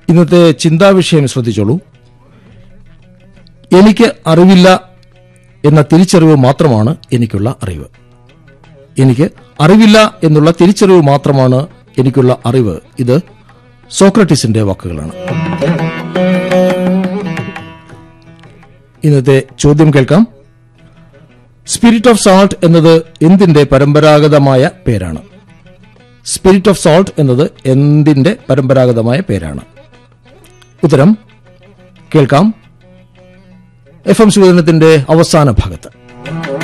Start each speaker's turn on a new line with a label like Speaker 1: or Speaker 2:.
Speaker 1: ഇന്നത്തെ ചിന്താവിഷയം ശ്രദ്ധിച്ചോളൂ എനിക്ക് അറിവില്ല എന്ന തിരിച്ചറിവ് മാത്രമാണ് എനിക്കുള്ള അറിവ് എനിക്ക് അറിവില്ല എന്നുള്ള തിരിച്ചറിവ് മാത്രമാണ് എനിക്കുള്ള അറിവ് ഇത് സോക്രട്ടീസിന്റെ വാക്കുകളാണ് ഇന്നത്തെ ചോദ്യം കേൾക്കാം സ്പിരിറ്റ് ഓഫ് സാൾട്ട് എന്നത് എന്തിന്റെ പരമ്പരാഗതമായ പേരാണ് സ്പിരിറ്റ് ഓഫ് സോൾട്ട് എന്നത് എന്തിന്റെ പരമ്പരാഗതമായ പേരാണ് ഉത്തരം കേൾക്കാം എഫ് എം സുവേദനത്തിന്റെ അവസാന ഭാഗത്ത്